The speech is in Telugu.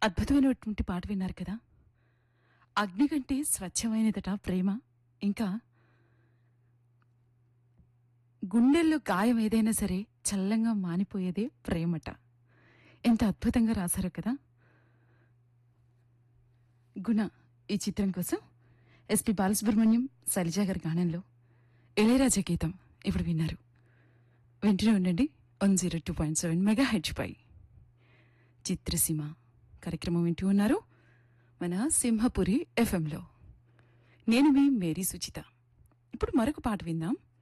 అద్భుతమైనటువంటి పాట విన్నారు కదా అగ్ని కంటే స్వచ్ఛమైనదట ప్రేమ ఇంకా గుండెల్లో గాయం ఏదైనా సరే చల్లంగా మానిపోయేదే ప్రేమట ఎంత అద్భుతంగా రాశారు కదా గుణ ఈ చిత్రం కోసం ఎస్పి బాలసుబ్రహ్మణ్యం శైలజ గారి గానంలో ఇళయరాజా గీతం ఇప్పుడు విన్నారు వెంటనే ఉండండి one zero two point seven mega H పై చిత్రసీమ కార్యక్రమం వింటూ ఉన్నారు మన సింహపురి ఎఫ్ఎంలో నేను మీ మేరీ సుచిత ఇప్పుడు మరొక పాట విందాం